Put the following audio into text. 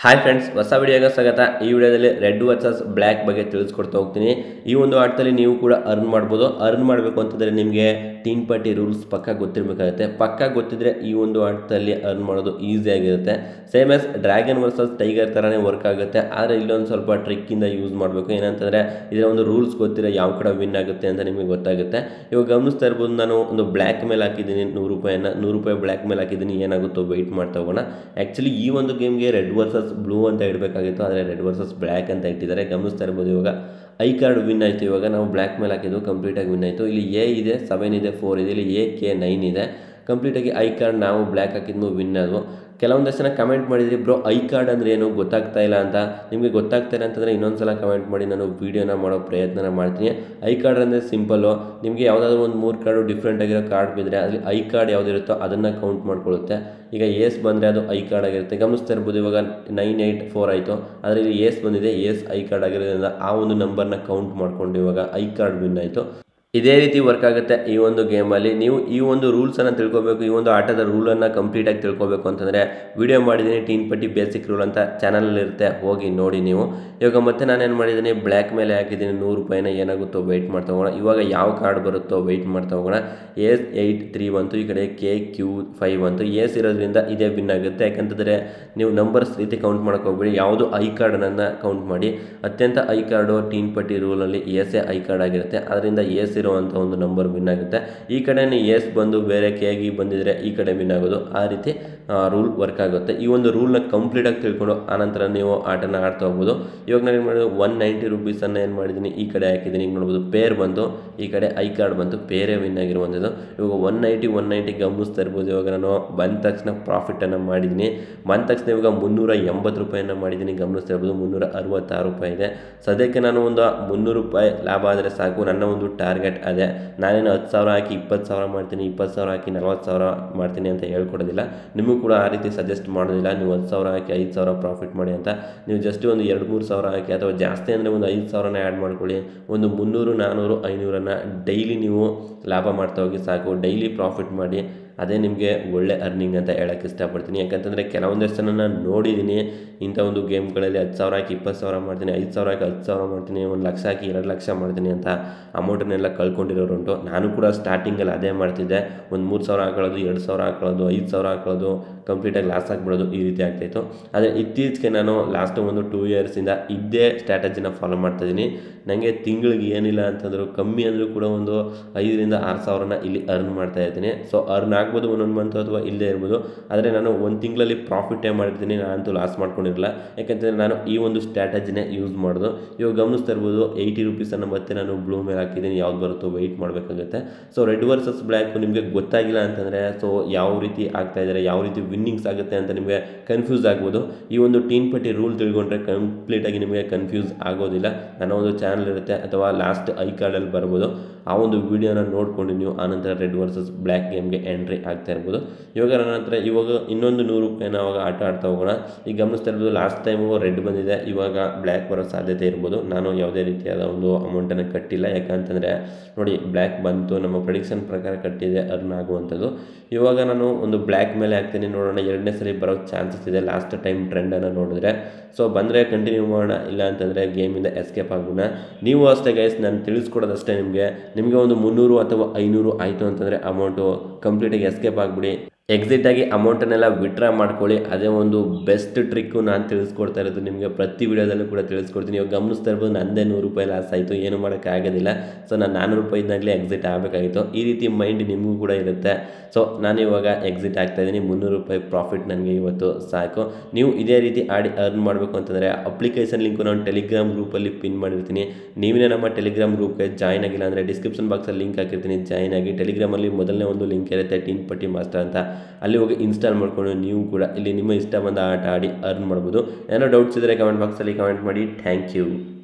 hi friends ಹೊಸ ವಿಡಿಯೋಗೆ ಸ್ವಾಗತ ಈ ವಿಡಿಯೋದಲ್ಲಿ ರೆಡ್ ವರ್ಸಸ್ ಬ್ಲ್ಯಾಕ್ ಬಗ್ಗೆ ತಿಳಿಸ್ಕೊಡ್ತಾ ಹೋಗ್ತೀನಿ ಈ ಒಂದು ಆಟದಲ್ಲಿ ನೀವು ಕೂಡ ಅರ್ನ್ ಮಾಡ್ಬೋದು ಅರ್ನ್ ಮಾಡಬೇಕು ಅಂತಂದರೆ ನಿಮಗೆ ಟೀನ್ ಪಾರ್ಟಿ ರೂಲ್ಸ್ ಪಕ್ಕ ಗೊತ್ತಿರಬೇಕಾಗುತ್ತೆ ಪಕ್ಕ ಗೊತ್ತಿದ್ರೆ ಈ ಒಂದು ಆಟದಲ್ಲಿ ಅರ್ನ್ ಮಾಡೋದು ಈಸಿ ಆಗಿರುತ್ತೆ same as dragon versus tiger ಥರನೇ ವರ್ಕ್ ಆಗುತ್ತೆ ಆದರೆ ಇಲ್ಲೊಂದು ಸ್ವಲ್ಪ ಟ್ರಿಕ್ಕಿಂದ ಯೂಸ್ ಮಾಡಬೇಕು ಏನಂತಂದರೆ ಇದರ ಒಂದು ರೂಲ್ಸ್ ಗೊತ್ತಿರೋ ಯಾವ ಕಡೆ ವಿನ್ ಆಗುತ್ತೆ ಅಂತ ನಿಮಗೆ ಗೊತ್ತಾಗುತ್ತೆ ಇವಾಗ ಗಮನಿಸ್ತಾ ಇರ್ಬೋದು ನಾನು ಒಂದು ಬ್ಲ್ಯಾಕ್ ಮೇಲೆ ಹಾಕಿದ್ದೀನಿ ನೂರು ರೂಪಾಯಿನ ನೂರು ರೂಪಾಯಿ ಬ್ಲ್ಯಾಕ್ ಮೇಲೆ ಹಾಕಿದ್ದೀನಿ ಏನಾಗುತ್ತೋ ವೆಯ್ಟ್ ಮಾಡ್ತಾ ಹೋಗೋಣ ಆ್ಯಕ್ಚುಲಿ ಈ ಒಂದು ಗೇಮ್ಗೆ ರೆಡ್ ವರ್ಸಸ್ ಬ್ಲೂ ಅಂತ ಇಡಬೇಕಾಗಿತ್ತು ಆದರೆ ರೆಡ್ ವರ್ಸಸ್ ಬ್ಲ್ಯಾಕ್ ಅಂತ ಇಟ್ಟಿದ್ದಾರೆ ಗಮನಿಸ್ತಾ ಇರ್ಬೋದು ಇವಾಗ ಐ ಕಾರ್ಡ್ ವಿನ್ ಆಯಿತು ಇವಾಗ ನಾವು ಬ್ಲ್ಯಾಕ್ ಮೇಲೆ ಹಾಕಿದ್ದು ಕಂಪ್ಲೀಟಾಗಿ ವಿನ್ ಆಯಿತು ಇಲ್ಲಿ ಎ ಇದೆ ಸೆವೆನ್ ಇದೆ ಫೋರ್ ಇದೆ ಇಲ್ಲಿ ಎ ಕೆ ನೈನ್ ಇದೆ ಕಂಪ್ಲೀಟಾಗಿ ಐ ಕಾರ್ಡ್ ನಾವು ಬ್ಲ್ಯಾಕ್ ಹಾಕಿದ್ಮು ವಿನ್ ಆದವು ಕೆಲವೊಂದಷ್ಟು ಜನ ಕಮೆಂಟ್ ಮಾಡಿದ್ರಿ ಬ್ರೋ ಐ ಕಾರ್ಡ್ ಅಂದರೆ ಏನು ಗೊತ್ತಾಗ್ತಾ ಇಲ್ಲ ಅಂತ ನಿಮಗೆ ಗೊತ್ತಾಗ್ತಾ ಇಲ್ಲ ಅಂತಂದರೆ ಇನ್ನೊಂದು ಸಲ ಕಮೆಂಟ್ ಮಾಡಿ ನಾನು ವೀಡಿಯೋನ ಮಾಡೋ ಪ್ರಯತ್ನ ಮಾಡ್ತೀನಿ ಐ ಕಾರ್ಡ್ ಅಂದರೆ ಸಿಂಪಲ್ಲು ನಿಮಗೆ ಯಾವುದಾದ್ರೂ ಒಂದು ಮೂರು ಕಾರ್ಡು ಡಿಫ್ರೆಂಟ್ ಆಗಿರೋ ಕಾರ್ಡ್ ಬಿದ್ದರೆ ಅಲ್ಲಿ ಐ ಕಾರ್ಡ್ ಯಾವುದಿರುತ್ತೋ ಅದನ್ನು ಕೌಂಟ್ ಮಾಡ್ಕೊಳ್ಳುತ್ತೆ ಈಗ ಏಸ್ ಬಂದರೆ ಅದು ಐ ಕಾರ್ಡ್ ಆಗಿರುತ್ತೆ ಗಮನಿಸ್ತಾ ಇರ್ಬೋದು ಇವಾಗ ನೈನ್ ಏಯ್ಟ್ ಫೋರ್ ಆಯಿತು ಆದರೆ ಇಲ್ಲಿ ಏಸ್ ಬಂದಿದೆ ಏಸ್ ಐ ಕಾರ್ಡ್ ಆಗಿರೋದ್ರಿಂದ ಆ ಒಂದು ನಂಬರ್ನ ಕೌಂಟ್ ಮಾಡಿಕೊಂಡು ಇವಾಗ ಐ ಕಾರ್ಡ್ ವಿನ್ ಆಯಿತು ಇದೇ ರೀತಿ ವರ್ಕ್ ಆಗುತ್ತೆ ಈ ಒಂದು ಗೇಮಲ್ಲಿ ನೀವು ಈ ಒಂದು ರೂಲ್ಸನ್ನು ತಿಳ್ಕೊಬೇಕು ಈ ಒಂದು ಆಟದ ರೂಲನ್ನು ಕಂಪ್ಲೀಟಾಗಿ ತಿಳ್ಕೊಬೇಕು ಅಂತಂದರೆ ವಿಡಿಯೋ ಮಾಡಿದ್ದೀನಿ ಟೀನ್ ಪಟ್ಟಿ ಬೇಸಿಕ್ ರೂಲ್ ಅಂತ ಚಾನಲಲ್ಲಿ ಇರುತ್ತೆ ಹೋಗಿ ನೋಡಿ ನೀವು ಇವಾಗ ಮತ್ತೆ ನಾನೇನು ಮಾಡಿದ್ದೀನಿ ಬ್ಲ್ಯಾಕ್ ಮೇಲೆ ಹಾಕಿದ್ದೀನಿ ನೂರು ರೂಪಾಯಿನ ಏನಾಗುತ್ತೋ ವೆಯ್ಟ್ ಮಾಡ್ತಾ ಹೋಗೋಣ ಇವಾಗ ಯಾವ ಕಾರ್ಡ್ ಬರುತ್ತೋ ವೆಯ್ಟ್ ಮಾಡ್ತಾ ಹೋಗೋಣ ಎಸ್ ಏಯ್ಟ್ ತ್ರೀ ಬಂತು ಈ ಕಡೆ ಕೆ ಕ್ಯೂ ಫೈವ್ ಬಂತು ಎಸ್ ಇರೋದ್ರಿಂದ ಇದೇ ಬಿನ್ ಆಗುತ್ತೆ ಯಾಕಂತಂದರೆ ನೀವು ನಂಬರ್ಸ್ ರೀತಿ ಕೌಂಟ್ ಮಾಡೋಕೆ ಹೋಗ್ಬೇಡಿ ಯಾವುದು ಐ ಕಾರ್ಡನ್ನು ಕೌಂಟ್ ಮಾಡಿ ಅತ್ಯಂತ ಐ ಕಾರ್ಡು ಟೀನ್ ಪಟ್ಟಿ ರೂಲಲ್ಲಿ ಎಸ್ ಎ ಐ ಕಾರ್ಡ್ ಆಗಿರುತ್ತೆ ಅದರಿಂದ ಎಸ್ ಇರುವಂಥ ಒಂದು ನಂಬರ್ ವಿನ್ ಆಗುತ್ತೆ ಈ ಕಡೆ ಎಸ್ ಬಂದು ಬೇರೆ ಕೆಗಿ ಬಂದಿದ್ರೆ ಈ ಕಡೆ ವಿನ್ ಆಗೋದು ಆ ರೀತಿ ರೂಲ್ ವರ್ಕ್ ಆಗುತ್ತೆ ಈ ಒಂದು ರೂಲ್ನ ಕಂಪ್ಲೀಟಾಗಿ ತಿಳ್ಕೊಂಡು ಆನಂತರ ನೀವು ಆಟನ ಆಡ್ತಾ ಹೋಗ್ಬೋದು ಇವಾಗ ನಾನು ಏನು ಮಾಡಿದ್ರು ಒನ್ ನೈಂಟಿ ರುಪೀಸನ್ನು ಏನು ಮಾಡಿದ್ದೀನಿ ಈ ಕಡೆ ಹಾಕಿದ್ದೀನಿ ಈಗ ನೋಡ್ಬೋದು ಪೇರ್ ಬಂತು ಈ ಕಡೆ ಐ ಕಾರ್ಡ್ ಬಂತು ಬೇರೆ ವಿನ್ ಆಗಿರುವಂಥದ್ದು ಇವಾಗ ಒನ್ ನೈಂಟಿ ಒನ್ ನೈಂಟಿ ಗಮನಿಸ್ತಾ ಇರ್ಬೋದು ಇವಾಗ ನಾನು ಬಂದ ತಕ್ಷಣ ಪ್ರಾಫಿಟನ್ನು ಮಾಡಿದ್ದೀನಿ ಬಂದ ತಕ್ಷಣ ಇವಾಗ ಮುನ್ನೂರ ಎಂಬತ್ತು ರೂಪಾಯಿನ ಮಾಡಿದ್ದೀನಿ ಗಮನಿಸ್ತಾ ಇರ್ಬೋದು ಮುನ್ನೂರ ಅರವತ್ತಾರು ರೂಪಾಯಿ ಇದೆ ಸದ್ಯಕ್ಕೆ ನಾನು ಒಂದು ಮುನ್ನೂರು ರೂಪಾಯಿ ಲಾಭ ಆದರೆ ಸಾಕು ನನ್ನ ಒಂದು ಟಾರ್ಗೆಟ್ ಅದೇ ನಾನೇನು ಹತ್ತು ಸಾವಿರ ಹಾಕಿ ಇಪ್ಪತ್ತು ಸಾವಿರ ಮಾಡ್ತೀನಿ ಇಪ್ಪತ್ತು ಸಾವಿರ ಹಾಕಿ ನಲ್ವತ್ತು ಸಾವಿರ ಮಾಡ್ತೀನಿ ಅಂತ ಹೇಳ್ಕೊಡೋದಿಲ್ಲ ನಿಮಗೂ ಕೂಡ ಆ ರೀತಿ ಸಜೆಸ್ಟ್ ಮಾಡೋದಿಲ್ಲ ನೀವು ಹತ್ತು ಸಾವಿರ ಹಾಕಿ ಐದು ಸಾವಿರ ಪ್ರಾಫಿಟ್ ಮಾಡಿ ಅಂತ ನೀವು ಜಸ್ಟ್ ಒಂದು ಎರಡು ಮೂರು ಸಾವಿರ ಹಾಕಿ ಅಥವಾ ಜಾಸ್ತಿ ಅಂದರೆ ಒಂದು ಐದು ಸಾವಿರನ ಆ್ಯಡ್ ಮಾಡ್ಕೊಳ್ಳಿ ಒಂದು ಮುನ್ನೂರು ನಾನ್ನೂರು ಐನೂರನ್ನು ಡೈಲಿ ನೀವು ಲಾಭ ಮಾಡ್ತಾ ಹೋಗಿ ಸಾಕು ಡೈಲಿ ಪ್ರಾಫಿಟ್ ಮಾಡಿ ಅದೇ ನಿಮಗೆ ಒಳ್ಳೆ ಅರ್ನಿಂಗ್ ಅಂತ ಹೇಳೋಕ್ಕೆ ಇಷ್ಟಪಡ್ತೀನಿ ಯಾಕಂತಂದರೆ ಕೆಲವೊಂದಷ್ಟು ಜನ ನಾನು ನೋಡಿದ್ದೀನಿ ಇಂಥ ಒಂದು ಗೇಮ್ಗಳಲ್ಲಿ ಹತ್ತು ಸಾವಿರ ಹಾಕಿ ಇಪ್ಪತ್ತು ಸಾವಿರ ಮಾಡ್ತೀನಿ ಐದು ಸಾವಿರ ಹಾಕಿ ಹತ್ತು ಸಾವಿರ ಮಾಡ್ತೀನಿ ಒಂದು ಲಕ್ಷ ಹಾಕಿ ಎರಡು ಲಕ್ಷ ಮಾಡ್ತೀನಿ ಅಂತ ಅಮೌಂಟನ್ನೆಲ್ಲ ಕಳ್ಕೊಂಡಿರೋರು ಉಂಟು ನಾನು ಕೂಡ ಸ್ಟಾರ್ಟಿಂಗಲ್ಲಿ ಅದೇ ಮಾಡ್ತಿದ್ದೆ ಒಂದು ಮೂರು ಸಾವಿರ ಹಾಕೊಳ್ಳೋದು ಎರಡು ಸಾವಿರ ಹಾಕೊಳ್ಳೋದು ಐದು ಸಾವಿರ ಹಾಕೊಳ್ಳೋದು ಕಂಪ್ಲೀಟಾಗಿ ಲಾಸ್ ಆಗಿಬಿಡೋದು ಈ ರೀತಿ ಆಗ್ತಾಯಿತ್ತು ಆದರೆ ಇತ್ತೀಚೆಗೆ ನಾನು ಲಾಸ್ಟ್ ಒಂದು ಟೂ ಇಯರ್ಸಿಂದ ಇದ್ದೇ ಸ್ಟ್ರಾಟಜಿನ ಫಾಲೋ ಮಾಡ್ತಾಯಿದ್ದೀನಿ ನನಗೆ ತಿಂಗಳಿಗೆ ಏನಿಲ್ಲ ಅಂತಂದರೂ ಕಮ್ಮಿ ಅಂದರೂ ಕೂಡ ಒಂದು ಐದರಿಂದ ಆರು ಸಾವಿರನ ಇಲ್ಲಿ ಅರ್ನ್ ಮಾಡ್ತಾ ಇದ್ದೀನಿ ಸೊ ಅರ್ನ್ ಆಗ್ಬೋದು ಒಂದೊಂದು ಮಂತು ಅಥವಾ ಇಲ್ಲದೇ ಇರ್ಬೋದು ಆದರೆ ನಾನು ಒಂದು ತಿಂಗಳಲ್ಲಿ ಪ್ರಾಫಿಟೇ ಮಾಡಿರ್ತೀನಿ ನಾನಂತೂ ಲಾಸ್ ಮಾಡ್ಕೊಂಡಿರಲ್ಲ ಯಾಕಂತಂದರೆ ನಾನು ಈ ಒಂದು ಸ್ಟ್ರಾಟಜಿನೇ ಯೂಸ್ ಮಾಡೋದು ಇವಾಗ ಗಮನಿಸ್ತಾ ಇರ್ಬೋದು ಏಯ್ಟಿ ರುಪೀಸನ್ನು ಮತ್ತೆ ನಾನು ಬ್ಲೂ ಮೇಲೆ ಹಾಕಿದ್ದೀನಿ ಯಾವ್ದು ಬರುತ್ತೋ ವೆಯ್ಟ್ ಮಾಡಬೇಕಾಗುತ್ತೆ ಸೊ ರೆಡ್ ವರ್ಸಸ್ ಬ್ಲ್ಯಾಕು ನಿಮಗೆ ಗೊತ್ತಾಗಿಲ್ಲ ಅಂತಂದರೆ ಸೊ ಯಾವ ರೀತಿ ಆಗ್ತಾ ಇದ್ದಾರೆ ಯಾವ ರೀತಿ ವಿನ್ನಿಂಗ್ಸ್ ಆಗುತ್ತೆ ಅಂತ ನಿಮಗೆ ಕನ್ಫ್ಯೂಸ್ ಆಗ್ಬೋದು ಈ ಒಂದು ಟೀನ್ ಪಟ್ಟಿ ರೂಲ್ ತಿಳ್ಕೊಂಡ್ರೆ ಕಂಪ್ಲೀಟಾಗಿ ನಿಮಗೆ ಕನ್ಫ್ಯೂಸ್ ಆಗೋದಿಲ್ಲ ನನ್ನ ಒಂದು ಚಾನಲ್ ಇರುತ್ತೆ ಅಥವಾ ಲಾಸ್ಟ್ ಐ ಕಾರ್ಡಲ್ಲಿ ಬರ್ಬೋದು ಆ ಒಂದು ವಿಡಿಯೋನ ನೋಡ್ಕೊಂಡು ನೀವು ಆನಂತರ ರೆಡ್ ವರ್ಸಸ್ ಬ್ಲ್ಯಾಕ್ ಗೇಮ್ಗೆ ಎಂಟ್ರಿ ಆಗ್ತಾ ಇರ್ಬೋದು ಇವಾಗ ನನ್ನ ಹತ್ರ ಇವಾಗ ಇನ್ನೊಂದು ನೂರು ರೂಪಾಯಿನ ಅವಾಗ ಆಟ ಆಡ್ತಾ ಹೋಗೋಣ ಈಗ ಗಮನಿಸ್ತಾ ಇರ್ಬೋದು ಲಾಸ್ಟ್ ಟೈಮು ರೆಡ್ ಬಂದಿದೆ ಇವಾಗ ಬ್ಲ್ಯಾಕ್ ಬರೋ ಸಾಧ್ಯತೆ ಇರ್ಬೋದು ನಾನು ಯಾವುದೇ ರೀತಿಯಾದ ಒಂದು ಅಮೌಂಟನ್ನು ಕಟ್ಟಿಲ್ಲ ಯಾಕಂತಂದರೆ ನೋಡಿ ಬ್ಲ್ಯಾಕ್ ಬಂತು ನಮ್ಮ ಪ್ರೆಡಿಕ್ಷನ್ ಪ್ರಕಾರ ಕಟ್ಟಿದೆ ಅರ್ನ್ ಆಗುವಂಥದ್ದು ಇವಾಗ ನಾನು ಒಂದು ಬ್ಲ್ಯಾಕ್ ಮೇಲೆ ಹಾಕ್ತೀನಿ ನೋಡೋಣ ಎರಡನೇ ಸಲ ಬರೋ ಚಾನ್ಸಸ್ ಇದೆ ಲಾಸ್ಟ್ ಟೈಮ್ ಟ್ರೆಂಡನ್ನು ನೋಡಿದ್ರೆ ಸೊ ಬಂದರೆ ಕಂಟಿನ್ಯೂ ಮಾಡೋಣ ಇಲ್ಲ ಅಂತಂದರೆ ಗೇಮಿಂದ ಎಸ್ಕೇಪ್ ಆಗೋಣ ನೀವು ಅಷ್ಟೇ ಗೈಸ್ ನಾನು ತಿಳಿಸ್ಕೊಡೋದಷ್ಟೇ ನಿಮಗೆ ನಿಮಗೆ ಒಂದು ಮುನ್ನೂರು ಅಥವಾ ಐನೂರು ಆಯಿತು ಅಂತಂದರೆ ಅಮೌಂಟು ಕಂಪ್ಲೀಟಾಗಿ ಎಸ್ಕೇಪ್ ಆಗಿಬಿಡಿ ಎಕ್ಸಿಟ್ ಆಗಿ ಅಮೌಂಟನ್ನೆಲ್ಲ ವಿಡ್ರಾ ಮಾಡ್ಕೊಳ್ಳಿ ಅದೇ ಒಂದು ಬೆಸ್ಟ್ ಟ್ರಿಕ್ಕು ನಾನು ತಿಳಿಸ್ಕೊಡ್ತಾ ಇರೋದು ನಿಮಗೆ ಪ್ರತಿ ವಿಡಿಯೋದಲ್ಲೂ ಕೂಡ ತಿಳಿಸ್ಕೊಡ್ತೀನಿ ಇವಾಗ ಗಮನಿಸ್ತಾ ಇರ್ಬೋದು ನಂದೇ ನೂರು ರೂಪಾಯಿ ಲಾಸ್ ಆಯಿತು ಏನು ಮಾಡೋಕ್ಕಾಗೋದಿಲ್ಲ ಸೊ ನಾನು ನಾನ್ನೂರು ರೂಪಾಯಿದಾಗಲೇ ಎಕ್ಸಿಟ್ ಆಗಬೇಕಾಗಿತ್ತು ಈ ರೀತಿ ಮೈಂಡ್ ನಿಮಗೂ ಕೂಡ ಇರುತ್ತೆ ಸೊ ನಾನು ಇವಾಗ ಎಕ್ಸಿಟ್ ಆಗ್ತಾಯಿದ್ದೀನಿ ಮುನ್ನೂರು ರೂಪಾಯಿ ಪ್ರಾಫಿಟ್ ನನಗೆ ಇವತ್ತು ಸಾಕು ನೀವು ಇದೇ ರೀತಿ ಆಡಿ ಅರ್ನ್ ಮಾಡಬೇಕು ಅಂತಂದರೆ ಅಪ್ಲಿಕೇಶನ್ ಲಿಂಕು ನಾನು ಟೆಲಿಗ್ರಾಮ್ ಗ್ರೂಪಲ್ಲಿ ಪಿನ್ ಮಾಡಿರ್ತೀನಿ ನೀವೇ ನಮ್ಮ ಟೆಲಿಗ್ರಾಮ್ ಗ್ರೂಪ್ಗೆ ಜಾಯ್ನ್ ಆಗಿಲ್ಲ ಅಂದರೆ ಡಿಸ್ಕ್ರಿಪ್ಷನ್ ಬಾಕ್ಸಲ್ಲಿ ಲಿಂಕ್ ಹಾಕಿರ್ತೀನಿ ಜಾಯ್ನ್ ಆಗಿ ಟೆಲಿಗ್ರಾಮಲ್ಲಿ ಮೊದಲನೇ ಒಂದು ಲಿಂಕ್ ಇರುತ್ತೆ ಟೀನ್ ಪಟ್ಟಿ ಮಾಸ್ಟರ್ ಅಂತ ಅಲ್ಲಿ ಹೋಗಿ ಇನ್ಸ್ಟಾಲ್ ಮಾಡ್ಕೊಂಡು ನೀವು ಕೂಡ ಇಲ್ಲಿ ನಿಮ್ಮ ಇಷ್ಟ ಬಂದ ಆಟ ಆಡಿ ಅರ್ನ್ ಮಾಡ್ಬೋದು ಏನೋ ಡೌಟ್ಸ್ ಇದ್ದರೆ ಕಮೆಂಟ್ ಬಾಕ್ಸಲ್ಲಿ ಕಮೆಂಟ್ ಮಾಡಿ ಥ್ಯಾಂಕ್ ಯು